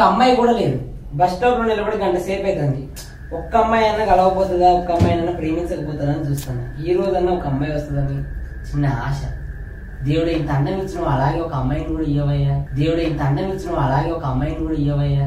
అమ్మాయి కూడా లేదు బస్ స్టాప్ లో నిలబడి గంట సేపు అవుతుంది ఒక్క అమ్మాయి అయినా కలవపోతుందా ఒక్క అమ్మాయి అయినా ప్రేమించకపోతుందా అని చూస్తాను ఈ రోజన్నా ఒక అమ్మాయి వస్తుందని చిన్న ఆశ దేవుడు ఇంత అన్నం ఇచ్చిన అలాగే ఒక అమ్మాయిని కూడా ఇవ్వవయ్యా దేవుడు ఇంత అన్నం ఇచ్చిన అలాగే ఒక అమ్మాయిని కూడా ఇవ్వవయ్యా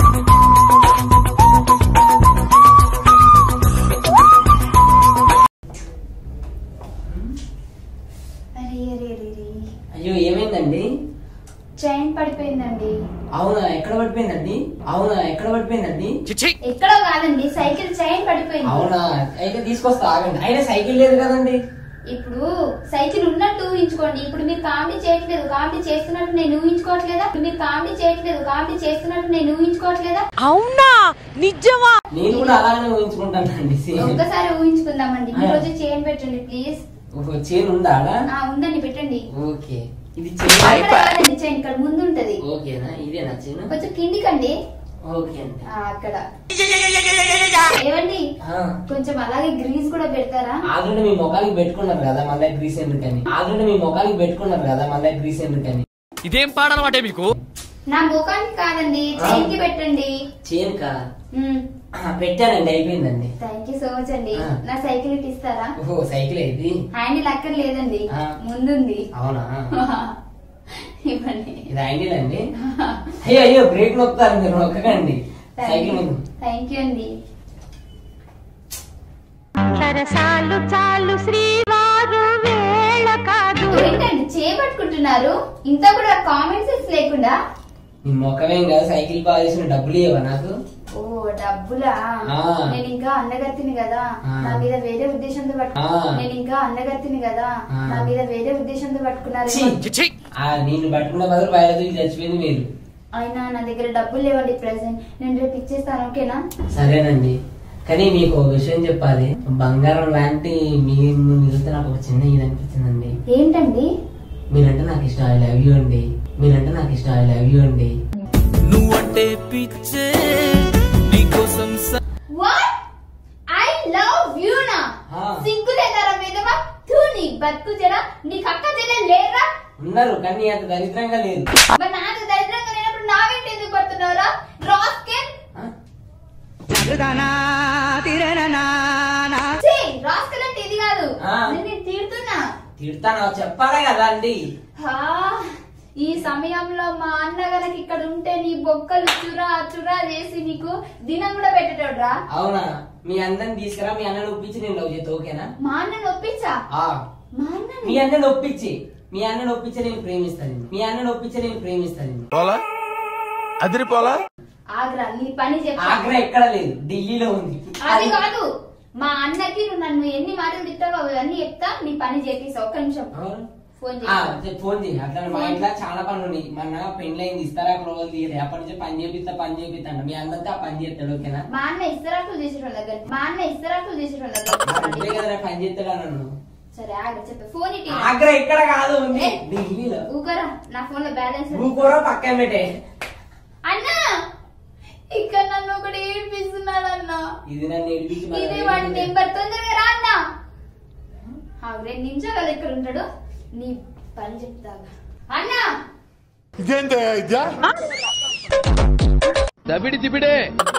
అరే అరే అరే అరే. అయ్యో ఏమైందండి చైన్ పడిపోయిందండి అవునా ఎక్కడ పడిపోయిందండి అవునా ఎక్కడ పడిపోయిందండి ఎక్కడో కాదండి సైకిల్ చైన్ పడిపోయింది అవునా అయితే తీసుకొస్తా ఆగండి అయినా సైకిల్ లేదు కదండి ఇప్పుడు సైకిల్ ఉన్నట్టు ఊహించుకోండి ఇప్పుడు మీరు కామెడీ చేయట్లేదు కామెడీ చేస్తున్నట్టు నేను ఊహించుకోవట్లేదా ఇప్పుడు మీరు కామెడీ చేయట్లేదు కామెడీ చేస్తున్నట్టు నేను ఊహించుకోవట్లేదా నేను కూడా అలానే ఊహించుకుంటానండి సేమ్. ఒక్కసారి ఊహించుకుందామండి మీరు రోజు చైన్ పెట్టండి ప్లీజ్ ఒక చైన్ ఉందా ఆడ? ఆ ఉందండి పెట్టండి ఓకే ఇది చైన్ అక్కడ కాదండి చైన్ ఇక్కడ ముందు ఉంటది ఓకేనా ఇదేనా చైన్ కొంచెం కిందికండి ఓకే అండి ఆ, అక్కడ ఏవండి ఆ, కొంచెం అలాగే గ్రీస్ కూడా పెడతారా ఆల్రెడీ మీ మొఖానికి పెట్టుకున్నారు కదా మళ్ళీ గ్రీస్ ఎందుకని ఆల్రెడీ మీ మొఖానికి పెట్టుకున్నారు కదా మళ్ళీ గ్రీస్ ఎందుకని ఇదేం పాడనమాటే మీకు నా ముఖానికి కాదండి చైన్ కి పెట్టండి చైన్ కా ఆ, పెట్టానండి అయిపోయిందండి థ్యాంక్ యూ సో మచ్ అండి ఆ. నా సైకిల్ ఇటు ఇస్తారా ఓహో సైకిల్ ఇది హ్యాండిల్ అక్కడ లేదండి ఆ. ముందుంది అవునా ఇవ్వండి ఇది హ్యాండిల్ అండి అయ్యో అయ్యో బ్రేక్ నొక్కుతారు మీరు నొక్కకండి సైకిల్ ముందు థ్యాంక్ యూ అండి సరసాలు చాలు శ్రీవారు వేళ కాదు ఏంటండి చేపట్టుకుంటున్నారు ఇంత కూడా కామెంట్ సెన్స్ లేకుండా నీ మొక్కమేం కదా సైకిల్ బాగా చేసిన డబ్బులు ఇవ్వవా నాకు ఓ డబ్బులా ఆ. నేను ఇంకా అందగత్తిని కదా ఆ. నా మీద వేరే ఉద్దేశంతో పట్టు ఆ. నేను ఇంకా అందగత్తిని కదా ఆ. నా మీద వేరే ఉద్దేశంతో పట్టుకున్నారు ఛీ! చిచి ఆ నేను పట్టుకున్న బదులు బయలుదేరి చచ్చిపోయింది మీరు అయినా నా దగ్గర డబ్బులు లేవండి ప్రెసెంట్ నేను రేపు ఇచ్చేస్తాను ఓకేనా సరేనండి కానీ మీకు ఒక విషయం చెప్పాలి బంగారం లాంటి మీరు నిలిస్తే నాకు ఒక చిన్న ఇది అనిపించిందండి ఏంటండి మీరంటే నాకు ఇష్టం ఐ లవ్ యూ అండి మీరంటే నాకు ఇష్టం ఐ లవ్ యూ అండి నువ్వంటే పిచ్చే నీకోసం స- వాట్ ఐ లవ్ యూ నా ఆ. సిగ్గు లేదారా మీదవా తూ నీ బతుకు జరా నీకు అక్క చెల్లెలు లేరా ఉన్నారు కానీ అంత దరిద్రంగా లేదు మరి నాకు దరిద్రంగా లేనప్పుడు నా వెంట ఎందుకు పడుతున్నారా రాస్కెల్ ఆ? ఛీ, రాస్కెల్ అంటే ఇది కాదు ఆ. నేను నిన్ను తిడుతున్నా తిడతాను చెప్పాలే కదా అండి హా, ఈ సమయంలో మా అన్న గనక ఇక్కడ ఉంటే నీ బొక్కలు చురా చురా చేసి నీకు దినం కూడా పెట్టేటోడ్రా అవునా మీ అందరిని తీసుకురా మీ అన్నని ఒప్పించి నేను లవ్ చేస్తా ఓకేనా మా అన్నను ఒప్పించా ఆ. మా అన్నని మీ అన్నని ఒప్పించి మీ అన్నని ఒప్పించి నేను ప్రేమిస్తాను నిన్ను. మీ అన్నని ఒప్పించి నేను ప్రేమిస్తాను నిన్ను. పోలా అదిరిపోలా ఆగ్రా నీ పని చెప్పా ఆగ్రా ఎక్కడ లేదు ఢిల్లీలో ఉంది అది కాదు మా అన్నకి నువ్వు నన్ను ఎన్ని మాటలు తిట్టావో అవన్నీ చెప్తా నీ పని చేపిస్తా ఒక్క నిమిషం అవును. ఫోన్ ఆ, చేయి చెప్ ఫోన్ చేయి అట్లా మా ఇంట్లో చాలా పనులు ఉన్నాయి మన పెళ్ళైంది ఇస్తారా రోజులు తీయలే అప్పటి నుంచి పని చేపిస్తా పని చేపిస్తాను మీ అందరితో ఆ పని చేస్తాడు ఓకేనా మా అన్న ఇస్తరాకులు చేసేటోళ్ళ దగ్గర మా అన్న ఇస్తరాకులు చేసేటోళ్ళ నువ్వే దగ్గర కదరా పని చేస్తాడా నన్ను సరే ఆగ్రా చెప్పే ఫోన్ ఇటీ ఆగ్రా ఎక్కడ కాదు ఉంది ఢిల్లీలో ఊకరా నా ఫోన్ లో బ్యాలెన్స్ ఊకోరా పక్కన పెట్టే అన్నా ఇక్కడ నన్ను ఒకటి ఏడిపిస్తున్నాడు అన్న ఇది నన్ను ఏడిపించి మళ్ళీ ఇదే వాడి నెంబర్ తొందరగా రా అన్న ఆ, రెండు నిమిషాలు ఇక్కడ ఉంటాడు నీ పని చెప్తాగా అన్నా ఇదేంటే ఇద్యా దబిడి దిబిడే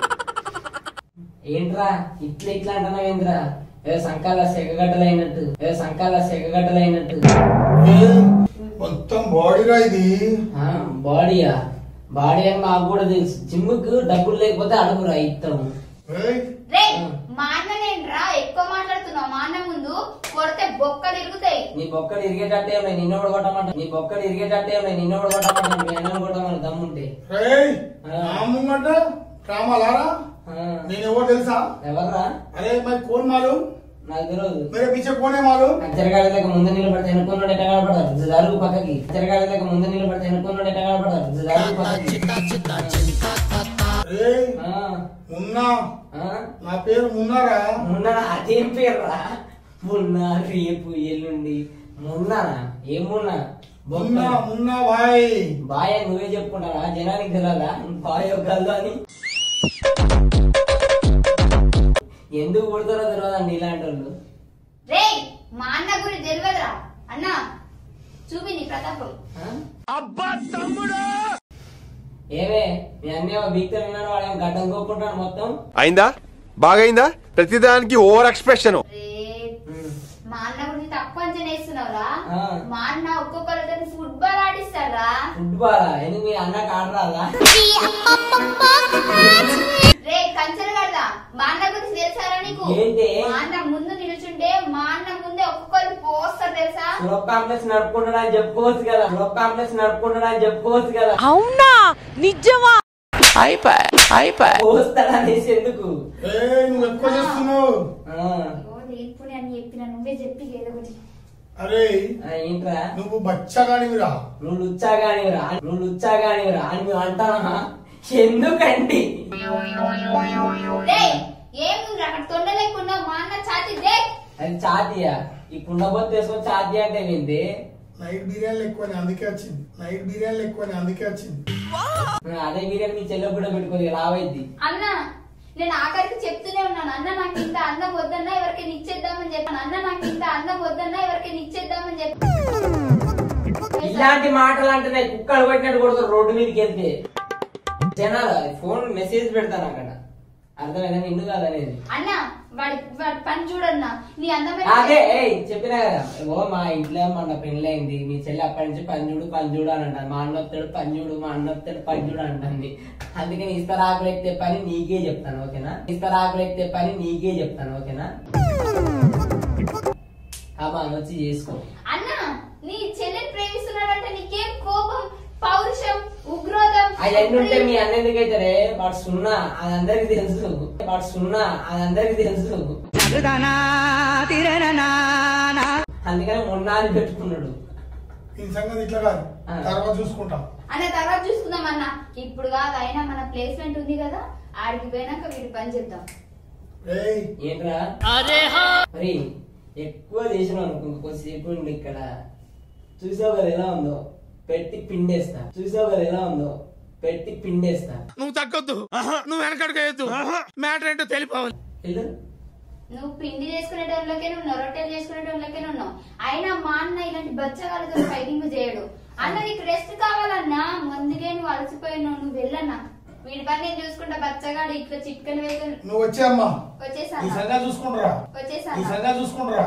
ఏంట్రా ఇట్లా ఇట్లా అంటున్నావు ఏంద్రా ఏదో సంకాల సెగగడ్డలైనట్టు ఏదో సంకాల సెగగడ్డలైనట్టు మొత్తం బాడీరా ఇది ఆ, బాడీయా బాడీ అని మాకు కూడా తెలుసు జిమ్ముకు డబ్బులు లేకపోతే అడుగురా ఇస్తాం ఏయ్, రే మా అన్ననేంట్రా ఎక్కువ మాట్లాడుతున్నావు మా అన్న ముందు కొడితే బొక్కలు ఇరుగుతాయి నీ బొక్కలు ఇరిగేటట్టే ఉన్నాయి నిన్న కూడా కొట్టమంట నీ బొక్కలు ఇరిగేటట్టే ఉన్నాయి నిన్న కూడా కొట్టమంట మీ అన్నను కొట్టమని దమ్ముంటే ఏయ్, ఆ. నా ముంగట రామాలారా ఆ, నేను ఎవరు తెలుసా ఎవర్రా అరే మరి కోన్ మాలు నాకు తెలియదు మేరే పీछे కోనే మాలు కచ్చరగాడి దగ్గర ముందు నిలబడితే ఎన్నుకున్నాడు ఎట్ట కనపడతారు జరుగు పక్కకి కచ్చరగాడి దగ్గర ముందు నిలబడితే ఎన్నుకున్నాడు ఎట్ట కనపడతారు జరుగు పక్కకి ఏయ్, ఆ, మున్నా ఆ, నా పేరు మున్నారా మొన్న అదేం పేర్రా మొన్న రేపు ఎల్లుండి మొన్న ఏం మొన్న మున్నా మున్నా భాయ్ బాయ్ అని నువ్వే చెప్పుకుంటావా జనానికి తెలియదా బాయ్ గల్లు అని ఎందుకు పుడతారో తెలియదండి ఇలాంటి వాళ్ళు రే మా అన్న గురి తెలియదురా అన్న చూపి నీ ప్రతాపం ఆ? ఏమే మీ అన్నీ వీక్తో ఉన్నాడు వాడు గడ్డం కోపుకుంటాడు మొత్తం అయిందా బాగైందా ప్రతిదానికి ఓవర్ ఎక్స్ప్రెషన్ రే మా అన్న గురించి తక్కువ అంచనా వేస్తున్నావురా ఆ. మా అన్న ఒక్కొక్కరితో ఫుట్బాల్ ఆడిస్తారా ఫుట్బాల్ ఎందుకు మీ అన్నకు ఆడరాదా రే కంచెలు కడదా మా అన్న గురించి తెలుసారా నీకు ఏంటి? మా అన్న ముందు నిలుచుంటే మా అన్న ముందే ఒక్కొక్కరు పోస్తారు తెలుసా సులభ కాంప్లెక్స్ నడుపుకుంటాడా అని చెప్పుకోవచ్చు కదా సులభ కాంప్లెక్స్ నడుపుకుంటాడా అని చెప్పుకోవచ్చు కదా అవునా నిజమా పోస్తాడా అనేసి ఎందుకు ఏ నువ్వు ఎక్కువ చేస్తున్నావు ఆ, ఓ ఇప్పుడు అని చెప్పిన నువ్వే చెప్పి ఏదో ఒకటి అరే ఆ, ఏంట్రా నువ్వు బచ్చగానివిరా నువ్వు లుచ్చాగానివిరా నువ్వు లుచ్చాగానివిరా అని మేము అంటానా ఎందుకండి రే ఏముంది అక్కడ తొండ లేకుండా మా అన్న ఛాతి దే అది చాతియా ఈ కుండబోతు తీసుకొని చాతి అంటే ఏంటి నైట్ బిర్యానీలు ఎక్కువని అందుకే వచ్చింది నైట్ బిర్యానీలు ఎక్కువని అందుకే వచ్చింది అదే బిర్యానీ మీ చెల్లె కూడా పెట్టుకోదు రావైద్ది అన్న నేను ఆఖరికి చెప్తూనే ఉన్నాను అన్న నాకు ఇంత అందం వద్దన్నా ఎవరికైనా ఇచ్చేద్దామని చెప్పాను అన్న నాకు ఇంత అందం వద్దన్నా ఎవరికైనా ఇచ్చేద్దామని చెప్పి ఇలాంటి మాటలు అంటున్నాయి కుక్కలు పట్టినట్టు కొడుతారు రోడ్డు మీదకి వెళ్తే జనాలు ఫోన్ మెసేజ్ పెడతాను అక్కడ అర్థమైనా నిన్ను కాదనేది అన్న వాడి వాడి పని చూడన్నా నీ అందమైన అదే ఏయ్ చెప్పినా కదా ఓ మా ఇంట్లో మన పెళ్ళైంది మీ చెల్లి అప్పటి నుంచి పంజుడు పంజుడు అని అంటారు మా అన్న వస్తాడు పంజుడు మా అన్న వస్తాడు పంజుడు అంటుంది అందుకని ఇస్తరాకులు ఎత్తే పని నీకే చెప్తాను ఓకేనా ఇస్తరాకులు ఎత్తే పని నీకే చెప్తాను ఓకేనా అమ్మా వచ్చి చేసుకో అన్న నీ చెల్లిని ప్రేమిస్తున్నాడంటే నీకేం కోపం పౌరుషం ఉగ్రోధం అవన్నీ ఉంటే మీ అన్న ఎందుకైతే వాడు సున్నా అది అందరికి తెలుసు వాడు సున్నా అది అందరికి తెలుసు అందుకని మొన్న అని పెట్టుకున్నాడు ఈ సంగతి ఇట్లా కాదు ఆ. తర్వాత చూసుకుంటాం అన్న తర్వాత చూసుకుందాం అన్న ఇప్పుడు కాదు అయినా మన ప్లేస్మెంట్ ఉంది కదా ఆడికి పోయినాక వీడి పని చేద్దాం ఏయ్ ఏంట్రా మరి ఎక్కువ చేసిన అనుకో కొద్దిసేపు ఉండి ఇక్కడ చూసావు కదా ఎలా ఉందో పెట్టి పిండేస్తా చూసావు కదా ఎలా ఉందో పెట్టి పిండేస్తా నువ్వు తగ్గొద్దు నువ్వు వెనకడుగు మ్యాటర్ ఏంటో తెలిపోవాలి వెళ్ళు నువ్వు పిండి చేసుకునేటోళ్ళకే ఉన్నావు రొట్టెలు చేసుకునేటోళ్ళకే ఉన్నావు అయినా మా అన్న ఇలాంటి బచ్చగాలతో ఫైటింగ్ చేయడు అన్న నీకు రెస్ట్ కావాలన్నా ముందుకే నువ్వు అలసిపోయినావు నువ్వు వెళ్ళన్నా వీడి పని నేను చూసుకుంటా బచ్చగాడు ఇట్లా చిట్కని వేగం నువ్వు వచ్చే అమ్మా ఈ వచ్చేసాను సంగతి చూసుకుంటారా ఈ వచ్చేసాను సంగతి చూసుకుంటారా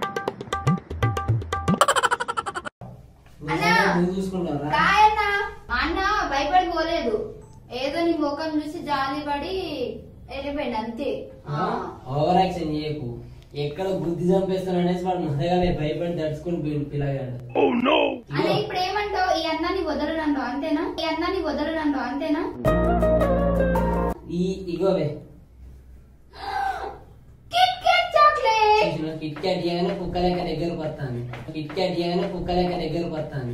నీ అన్నా! సంగతి నువ్వు చూసుకుంటావురా కాయన్నా మా అన్న భయపడి పోలేదు ఏదో నీ ముఖం చూసి జాలి పడి వెళ్ళిపోయింది అంతే ఆ. ఓవర్ యాక్షన్ చేయకు ఎక్కడ బుద్ధి చంపేస్తాను అనేసి వాడు ముందుగానే భయపడి దడుచుకుని పోయిండు పిల్లగాడు అన్న ఇప్పుడు ఏమంటావు ఈ అన్నాన్ని వదలనండు అంతేనా ఈ అన్నాన్ని వదలనండు అంతేనా ఈ ఇగోవే కిట్ కిట్ చాక్లెట్ చూసిన కిట్ క్యాట్ ఇయ్యగానే కుక్క లెక్క దగ్గరకు వస్తాను కిట్ క్యాట్ ఇయ్యగానే కుక్క లెక్క దగ్గరకు వస్తాను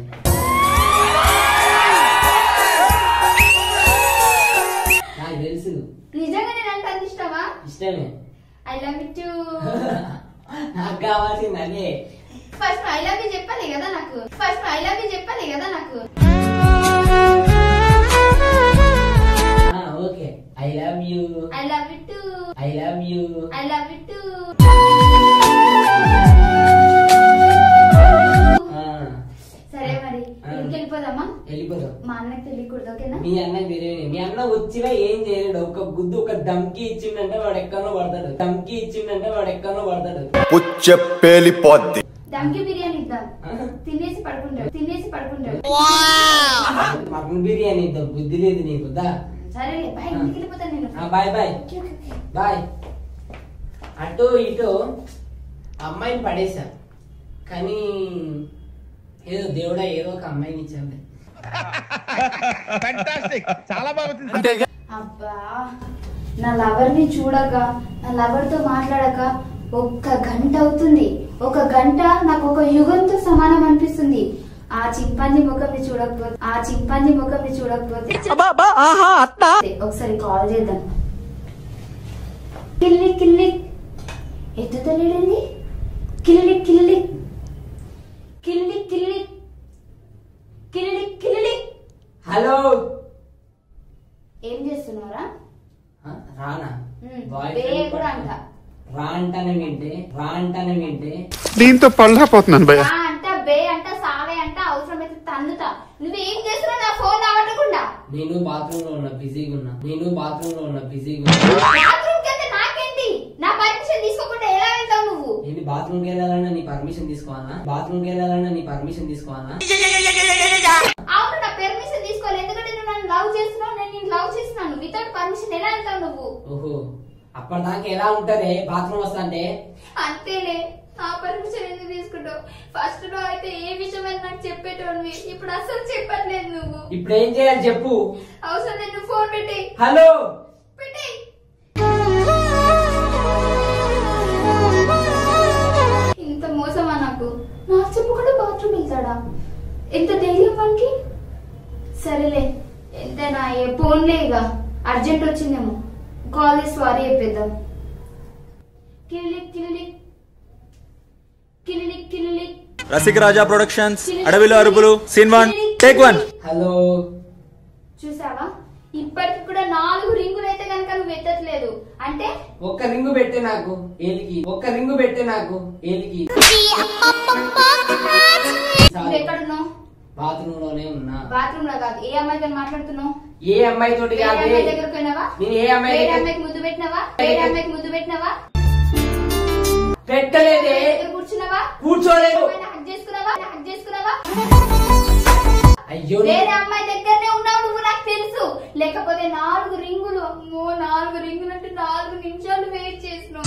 నాకు తెలుసు నిజంగా నేను అంటే అంత ఇష్టమా ఇష్టమే ఐ లవ్ ఇట్ నాకు కావాల్సింది అదే ఫస్ట్ ఐ లవ్ యూ చెప్పాలి కదా నాకు ఫస్ట్ ఐ లవ్ యూ చెప్పాలి కదా నాకు okay I love you I love it I love you I love it సరే మరి ఇంటికి వెళ్ళిపోదామా వెళ్ళిపోదాం మా అన్నకి తెలియకూడదు ఓకేనా మీ అన్న తెలియని మీ అన్న వచ్చినా ఏం చేయలేడు ఒక గుద్దు ఒక దమ్కి ఇచ్చిండంటే వాడు ఎక్కడో పడతాడు దమ్కి ఇచ్చిండంటే వాడు ఎక్కడో పడతాడు పుచ్చ పేలిపోద్ది దమ్కి బిర్యానీ ఇద్దాం తినేసి పడుకుంటాడు తినేసి పడుకుంటాడు మటన్ బిర్యానీ ఇద్దాం బుద్ధి లేదు నీకు దా సరే బాయ్ ఇంటికి వెళ్ళిపోతాను నేను ఆ, bye bye okay, okay, okay. Bye అటు ఇటు అమ్మాయిని పడేశా కానీ ఏదో దేవుడా ఏదో ఒక అమ్మాయిని ఇచ్చాడు అబ్బా నా లవర్ ని చూడక నా లవర్ తో మాట్లాడక ఒక్క గంట అవుతుంది ఒక గంట నాకు ఒక యుగంతో సమానం అనిపిస్తుంది ఆ చింపాంజీ ముఖంని చూడకపోతే ఆ చింపాంజీ ముఖంని చూడకపోతే ఒకసారి కాల్ చేద్దాం కిల్లి కిల్లి ఎత్తుతలేడండి కిల్లి కిల్లి కిల్లి కిల్లి కిల్లి కిల్లి హలో ఏం చేస్తున్నారా ఆ, రానా ఉమ్, Boy బే friend కూడా పట్టు. అంట రా అంటానే వింటే రా అంటానే వింటే దీంతో పళ్ళపోతున్నాను భయ్య ఆ అంట బే అంట సావే అంట అవసరమైతే తన్నుతా నువ్వేం చేస్తున్నావు నా ఫోన్ రావట్కుండా నేను బాత్రూమ్ లో ఉన్నా బిజీగా ఉన్నా నేను బాత్రూమ్ లో ఉన్నా బిజీగా ఉన్నా బాత్రూమ్ కి నాకేంటి నా పర్మిషన్ తీసుకోకుండా ఎలా వెళ్తావు నువ్వు ఏంటి బాత్రూమ్ కి వెళ్ళాలన్నా నీ పర్మిషన్ తీసుకోవాలా బాత్రూమ్ కి వెళ్ళాలన్నా నీ పర్మిషన్ తీసుకోవాలా అవును నా పర్మిషన్ తీసుకోవాలి ఎందుకంటే నువ్వు నన్ను లవ్ చేస్తున్నావు నేను నిన్ను లవ్ చేస్తున్నాను వితౌట్ పర్మిషన్ ఎలా వెళ్తావు నువ్వు ఓహో అప్పటిదాకా ఎలా ఉంటారే బాత్రూమ్ వస్తా అంటే అంతేలే నా పర్మిషన్ ఎందుకు తీసుకుంటావు ఫస్ట్ లో అయితే ఏ విషయమైనా నాకు చెప్పేటోనివి ఇప్పుడు అసలు చెప్పట్లేదు నువ్వు ఇప్పుడు ఏం చేయాలి చెప్పు అవసరం లేదు నువ్వు ఫోన్ పెట్టి హలో పెట్టి ఇంత మోసమా నాకు నాకు చెప్పకుండా బాత్రూమ్ వెళ్తాడా ఎంత ధైర్యం వానికి సరేలే ఎంతైనా ఏ ఫోన్లే ఇక అర్జెంట్ వచ్చిందేమో కాల్ చేసి సారీ చెప్పేద్దాం కిలిలిక్ కిలిలిక్ కిలిలిక్ కిలిలిక్ రసిక రాజా ప్రొడక్షన్స్ అడవిలో అరుపులు scene one take one hello చూసావా ఇప్పటికి కూడా నాలుగు రింగులు అయితే కనుక నువ్వు ఎత్తట్లేదు అంటే ఒక్క రింగు పెట్టే నాకు ఏలికి ఒక్క రింగు పెట్టే నాకు ఏలికి నువ్వు ఎక్కడున్నావు బాత్రూమ్ లోనే ఉన్నా బాత్రూమ్ లో కాదు ఏ అమ్మాయితో మాట్లాడుతున్నావు ఏ అమ్మాయి తోటి వేరే కాదే అమ్మాయి దగ్గర పోయినావా నేను ఏ అమ్మాయి వేరే దగ్గర- అమ్మాయికి ముద్దు పెట్టినావా వేరే అమ్మాయికి ముద్దు పెట్టినావా పెట్టలేదే దగ్గర కూర్చున్నావా కూర్చోలేదు అమ్మాయిని హక్ చేసుకున్నావా హక్ చేసుకున్నావా అయ్యో వేరే అమ్మాయి దగ్గరనే ఉన్నావు నువ్వు నాకు తెలుసు లేకపోతే నాలుగు రింగులు అమ్మో నాలుగు రింగులు అంటే నాలుగు నిమిషాలు వెయిట్ చేసినావు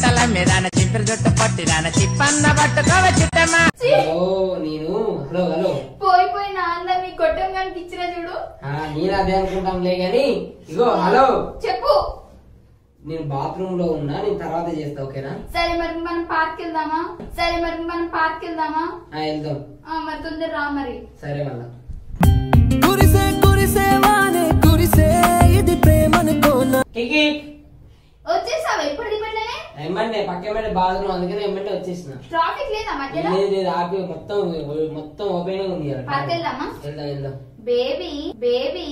ఛీ! హలో నేను హలో హలో పోయి పోయి నా అందరు నీ గొట్టం కనుక ఇచ్చిన చూడు ఆ, నేను అదే అనుకుంటాంలే గాని ఇగో హలో చెప్పు నేను బాత్రూమ్ లో ఉన్నా నేను తర్వాత చేస్తా ఓకేనా సరే మరి మనం పార్క్ వెళ్దామా సరే మరి మనం పార్క్ వెళ్దామా ఆ, వెళ్దాం ఆ, మరి తొందర రా మరి సరే మళ్ళా కురిసే కురిసే వానే కురిసే ఇది ప్రేమనుకోనా కికి వచ్చేసావా ఇప్పుడు ఇప్పట్లోనే ఎమ్మంటే పక్కన బాత్రూమ్ అందుకనే ఎమ్మంటే వచ్చేసిన ట్రాఫిక్ లేదా మధ్యలో లేదు లేదు ఆపి మొత్తం మొత్తం ఓపెన్ ఉంది ఇవాళ. పార్క్ వెళ్దామా వెళ్దాం వెళ్దాం బేబీ బేబీ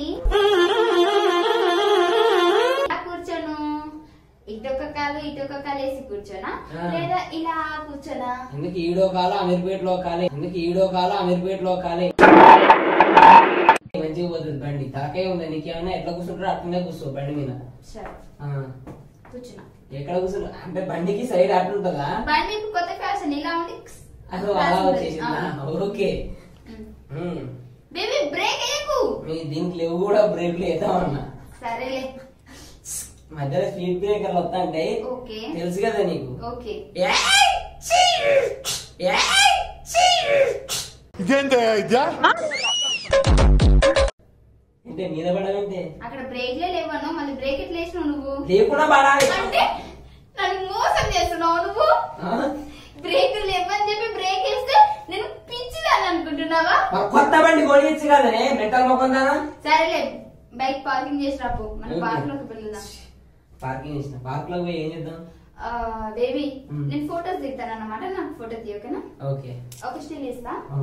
కూర్చోను ఇటొక కాలు ఇటొక కాలు వేసి కూర్చోనా ఆ. లేదా ఇలా కూర్చోనా ఎందుకు ఈడో కాలు అమీర్పేటలో కాలే ఎందుకు ఈడో కాలు అమీర్పేటలో కాలే మంచిగా పోతుంది బండి తలకాయ ఉంది నీకేమన్నా ఎట్లా కూర్చుంటారో అట్లనే కూర్చో బండి మీద సరే ఆ, కూర్చున్నా ఎక్కడ కూర్చుంటా అంటే బండికి సైడ్ అట్లుంటుందా బండి ఇప్పుడు కొత్త ఫ్యాషన్ ఇలా ఉంది అసలు అలా వచ్చేసిందా ఓకే ఉమ్. బేబీ బ్రేక్ వేయకు మీ దీనికి లేవు కూడా బ్రేక్లు వేద్దామన్నా సరేలే మధ్యలో స్పీడ్ బ్రేకర్లు వస్తా అంటే ఓకే తెలుసు కదా నీకు ఓకే ఏయ్! చీ! ఏయ్! చీ! ఇదేంటే ఇద్యా అంటే మీద పడాలంటే అక్కడ బ్రేక్లే లేవను మళ్ళీ బ్రేక్ ఎట్లా వేసినావు నువ్వు లేకుండా పడాలి అంటే నన్ను మోసం చేస్తున్నావు నువ్వు ఆ? బ్రేక్ లేవని చెప్పి బ్రేక్ వేస్తే నేను పిచ్చిదాన్ని అనుకుంటున్నావా మరి కొత్త బండి కొనియచ్చు కదనే మెంటల్ మొక్కం దానా సరేలే బైక్ పార్కింగ్ చేసి రాపో మన ఓకే. పార్క్ లోకి వెళ్దాం పార్కింగ్ చేసిన పార్క్ లో పోయి ఏం చేద్దాం బేబీ మ్. నేను ఫోటోస్ దిగుతాను అన్నమాట నాకు ఫోటో తీయకనా ఓకే ఒక స్టిల్ ఇస్తా ఆ.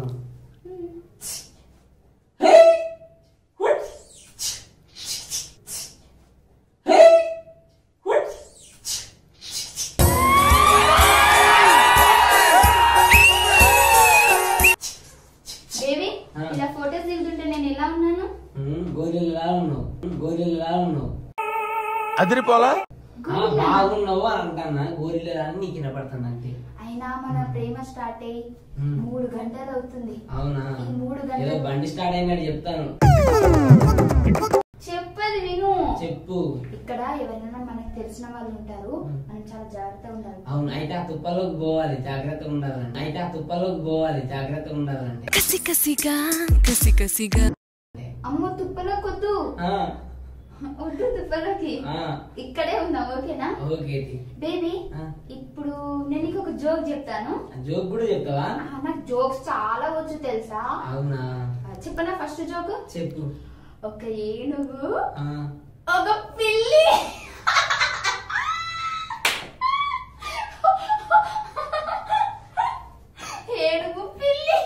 హే! హుట్! హే! హుట్! బేబీ ఆ. ఇలా ఫోటోస్ దిగుతుంటే నేను ఎలా ఉన్నాను ఉమ్, గోరిల్లా ఉన్నావు గోరిల్లా ఉన్నావు అదిరిపోలా ఆ, బాగున్నావు అని అంటానా గోరిల్లా అని నీకు వినపడుతుంది అంతే అయినా మన ప్రేమ స్టార్ట్ అయ్యి మ్. మూడు గంటలు అవుతుంది అవునా ఈ మూడు ఏదో గంటలు బండి స్టార్ట్ అయినట్టు చెప్తాను చెప్పదు విను చెప్పు ఇక్కడ ఎవరైనా మనకు తెలిసిన వాళ్ళు ఉంటారు మనం చాలా జాగ్రత్తగా ఉండాలి అవును అయితే ఆ తుప్పలోకి పోవాలి జాగ్రత్తగా ఉండాలండి అయితే ఆ తుప్పలోకి పోవాలి జాగ్రత్తగా ఉండాలండి కసి కసిగా కసి కసిగా అమ్మ తుప్పలో కొద్దు ఆ, వద్దు తుప్పలోకి ఆ, ఇక్కడే ఉందాం ఓకేనా ఓకే బేబీ ఆ. ఇప్పుడు నేను నీకు ఒక జోక్ చెప్తాను జోక్ కూడా చెప్తావా ఆ, నాకు జోక్స్ చాలా వచ్చు తెలుసా అవునా ఆ, చెప్పనా ఫస్ట్ జోక్ చెప్పు ఒక ఏనుగు ఆ, ఒక పిల్లి ఏనుగు పిల్లి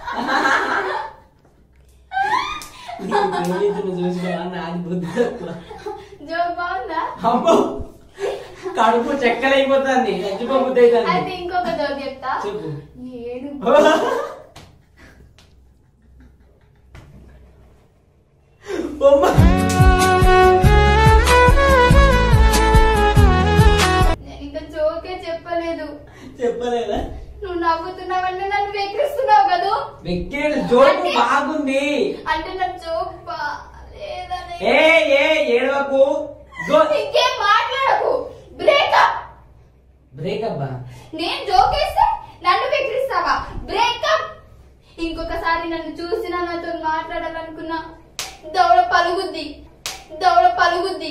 నీకు ప్రేమించును చూసినావా నాది బుద్ధి తక్కువ. జోక్ బాగుందా అమ్మో కడుపు చెక్కలైపోతుంది చచ్చిపోబుద్ది అయితే అవుతుంది ఇంకొక జోక్ చెప్తా చెప్పు ఏనుగు బొమ్మ నేను ఇంకా జోకే చెప్పలేదు చెప్పలేదా నువ్వు నవ్వుతున్నావంటే నన్ను వెక్కిరిస్తున్నావు కదా వెక్కేడు జోకు బాగుంది అంటే నా జోక్ బా- లేదని ఏ ఏ ఏడవకు జో- ఇంకేం మాట్లాడకు బ్రేకప్ బ్రేకప్ బా నేను జోకేస్తే నన్ను వెక్కిరిస్తావా బ్రేకప్ ఇంకొకసారి నన్ను చూసినా నాతో మాట్లాడాలనుకున్నా దౌడ పలుగుద్ది దౌడ పలుగుద్ది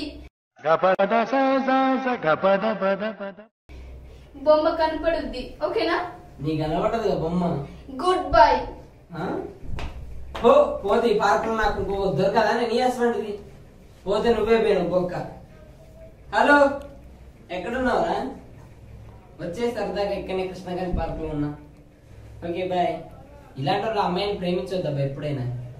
బొమ్మ కనపడుద్ది ఓకేనా నీకు కనబడదు కదా బొమ్మ గుడ్ బై ఆ? పో పోతే ఈ పార్కులో నాకు ఇంకో దొరకదా నీ హస్బెండ్ ఇది పోతే నువ్వే పోయినావు బొక్క హలో ఎక్కడున్నావురా వచ్చే సరదాగా ఇక్కడనే కృష్ణగారి పార్కులో ఉన్నా ఓకే బాయ్ ఇలాంటి వాళ్ళు అమ్మాయిని ప్రేమించొద్దబ్బా ఎప్పుడైనా